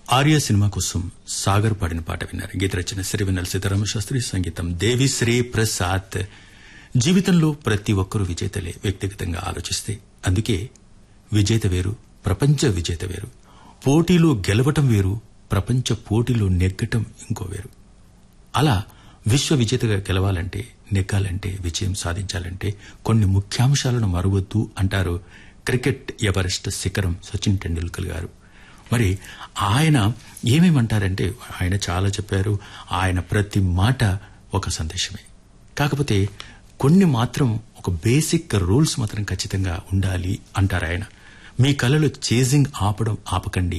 Arya cinema కోసం సాగర్ పాడిన పాట విన్నారు గీత రచన సిరివెన్నెల సీతారామ శాస్త్రి సంగీతం దేవిశ్రీ ప్రసాద్ జీవితంలో ప్రతి ఒక్కరూ విజేతలే వ్యక్తిగతంగా ఆలోచిస్తే అందుకే విజేత వేరు ప్రపంచ విజేత వేరు పోటీలో గెలవటం వేరు ప్రపంచ పోటీలో నెగ్గటం ఇంకో వేరు అలా విశ్వ విజేతగా గెలవాలంటే నెగ్గాలంటే విజయం సాధించాలంటే కొన్ని ముఖ్యాంశాలను మరవద్దు అంటారు క్రికెట్ ఎవరెస్ట్ శిఖరం సచిన్ టెండూల్కర్ గారు మరి ఆయన ఏమేమంటారంటే ఆయన చాలా చెప్పారు ఆయన ప్రతి మాట ఒక సందేశమే కాకపోతే కొన్ని మాత్రం ఒక బేసిక్ రూల్స్ మాత్రం ఖచ్చితంగా ఉండాలి అంటారు ఆయన మీ కళలో చేజింగ్ ఆపడం ఆపకండి